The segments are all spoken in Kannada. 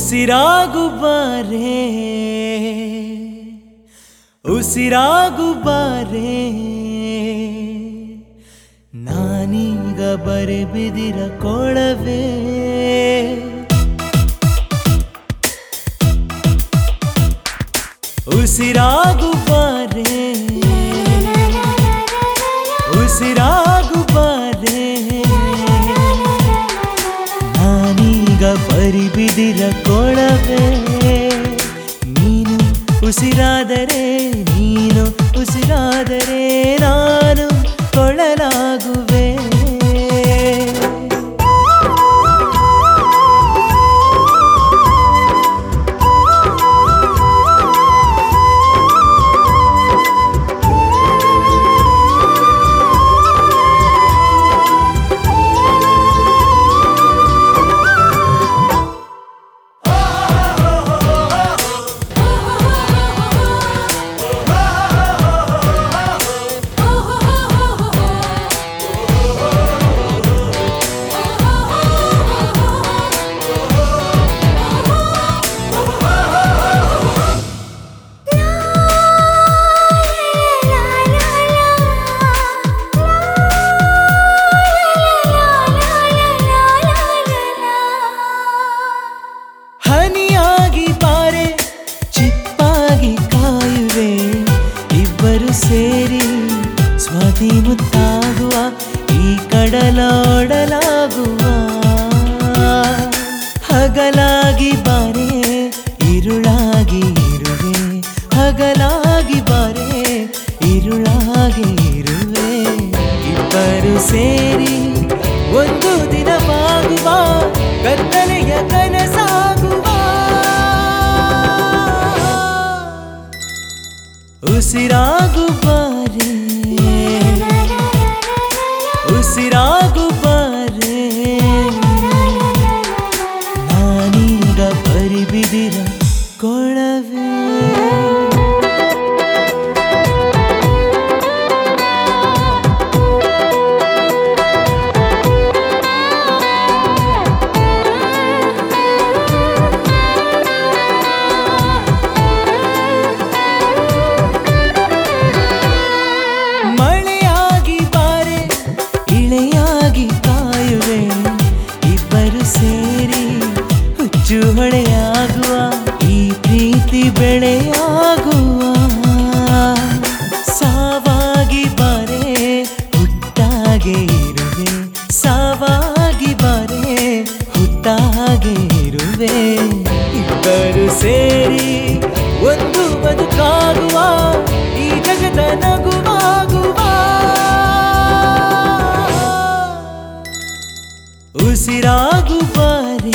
ಉಸಿರಾಗು ಬಾರೆ ಉಸಿರಾಗು ಬಾರೆ ನಾನೀಗ ಬರೆ ಬಿದಿರ ಕೊಳವೆ ಉಸಿರಾಗು ಬಾರೆ ಉಸಿರಾಗು ಬಾರೆ ನಾನೀಗ ಬರಿ ಬಿದಿರ ಕೊಳವೆ ನೀನು ಉಸಿರಾದರೆ ನೀನು ಉಸಿರಾದರೆ ನಾನು ಕೊಳಲಾಗುವೆ ಹನಿಯಾಗಿ ಬಾರೆ ಚಿಪ್ಪಾಗಿ ಕಾಯುವೆ ಇಬ್ಬರು ಸೇರಿ ಸ್ವಾತಿ ಮುತ್ತಾಗುವ ಈ ಕಡಲೋಡಲಾಗುವ ಹಗಲಾಗಿ ಬಾರೆ ಇರುಳಾಗಿ ಇರುವೆ ಹಗಲಾಗಿ ಬಾರೆ ಇರುಳಾಗಿ ಇರುವೆ ಇಬ್ಬರು ಸೇರಿ ಒಂದು ದಿನವಾಗುವ ಕತ್ತಲೆಯ ಕನಸಾಗುವ ಉಸಿರಾಗು ಬಾರೆ ಉಸಿರಾಗು ಬಾರೆ ನಾನೀಗ ಬರಿ ಬಿದಿರ ಕೊಳವೆ ಮಳೆಯಾಗಿ ಬಾರೆ ಇಳೆಯಾಗಿ ಕಾಯುವೆ ಇಬ್ಬರು ಸೇರಿ ಹುಚ್ಚು ಹೊಳೆಯಾಗುವ ಈ ಪ್ರೀತಿ ಬೆಳೆಯಾಗುವ ಸಾವಾಗಿ ಬಾರೆ ಹುಟ್ಟಾಗೆ ಇರುವೆ ಸಾವಾಗಿ ಬಾರೆ ಹುಟ್ಟಾಗೆ ಇರುವೆ ಇಬ್ಬರು ಸೇರಿ ಒಂದು ಬದುಕಾಗುವ ಈ ಜಗದ ನಗುವಾಗುವ ಉಸಿರಾಗು ಬಾರೆ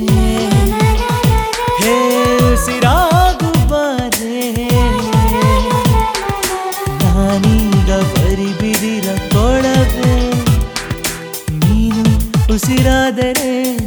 ಹೇ ಉಸಿರಾಗು ಬಾರೆ ನಾನೀಗ ಬರಿ ಬಿದಿರ ಕೊಳವೆ ನೀನು ಉಸಿರಾದರೆ